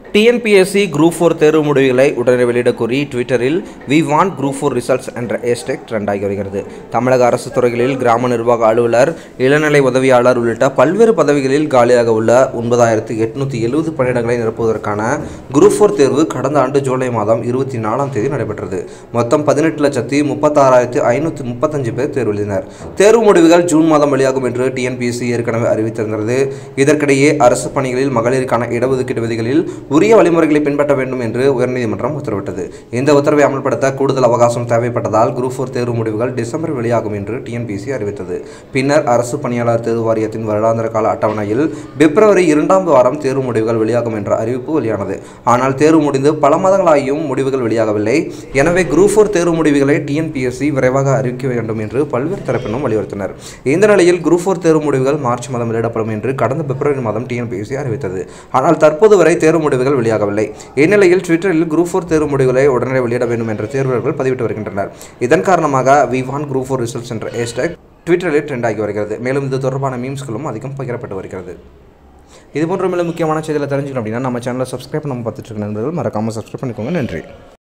TNPSC group four தேர்வு முடிவுகளை உடனே வெளியிட கோரி ட்விட்டரில் we want group four results என்ற ஹேஷ்டேக் ட்ரெண்ட் ஆகி வருகிறது தமிழக அரசு துறைகளில் கிராம நிர்வாக அலுவலர் இளநிலை உதவியாளர் உள்ளிட்ட பல்வேறு பதவிகளில் காலியாக உள்ள ஒன்பதாயிரத்து எட்நூற்றி எழுபது பணியிடங்களை நிரப்புவதற்கான குரூப் ஃபோர் தேர்வு கடந்த ஆண்டு ஜூலை மாதம் இருபத்தி நாலாம் தேதி நடைபெற்றது மொத்தம் பதினெட்டு லட்சத்தி முப்பத்தாறாயிரத்து ஐநூற்றி முப்பத்தஞ்சு பேர் தேர்வு எழுதினர் தேர்வு முடிவுகள் ஜூன் மாதம் வெளியாகும் என்று டிஎன்பிஎஸ்சி ஏற்கனவே அறிவித்திருந்தது இதற்கிடையே அரசு பணிகளில் மகளிருக்கான இடஒதுக்கீடு விதிகளில் உரிய வழிமுறைகளை பின்பற்ற வேண்டும் என்று உயர்நீதிமன்றம் உத்தரவிட்டது இந்த உத்தரவை அமல்படுத்த கூடுதல் அவகாசம் தேவைப்பட்டதால் குரூப் ஃபோர் தேர்வு முடிவுகள் டிசம்பர் வெளியாகும் என்று டிஎன்பிசி அறிவித்தது பின்னர் அரசு பணியாளர் தேர்வு வாரியத்தின் வருடாந்திர கால அட்டவணையில் பிப்ரவரி இரண்டாம் வாரம் தேர்வு முடிவுகள் வெளியாகும் என்ற அறிவிப்பு வெளியானது ஆனால் தேர்வு முடிந்து பல மாதங்களாகியும் முடிவுகள் வெளியாகவில்லை எனவே குரூப் ஃபோர் தேர்வு முடிவுகளை டிஎன்பிஎஸ்சி விரைவாக அறிவிக்க வேண்டும் என்று பல்வேறு தரப்பினரும் வலியுறுத்தினர் இந்த நிலையில் குரூப் ஃபோர் தேர்வு முடிவுகள் மார்ச் மாதம் வெளியிடப்படும் என்று கடந்த பிப்ரவரி மாதம் டிஎன்பிஎஸ்சி அறிவித்தது ஆனால் தற்போது வரை தேர்வு முடிவுகள் வெளியாகவில்லை இந்நிலையில் ட்விட்டரில் குரூப் ஃபோர் தேர்வு முடிவுகளை உடனே வெளியிட வேண்டும் என்ற தேர்வர்கள் பதிவிட்டு வருகின்றனர் இதன் காரணமாக we want group four results என்ற ஹேஷ்டேக் ட்விட்டரில் ட்ரெண்ட் ஆகி வருகிறது மேலும் இது தொடர்பான மீம்ஸ்களும் அதிகம் பகிரப்பட்டு வருகிறது இது போன்ற மேலும் முக்கியமான செய்திகளை தெரிஞ்சுக்கணும் அப்படின்னா நம்ம சேனலை சப்ஸ்கிரைப் பண்ணாமல் பார்த்துட்டு இருக்க நண்பர்கள் மறக்காமல் சப்ஸ்கிரைப் பண்ணிக்கோங்க நன்றி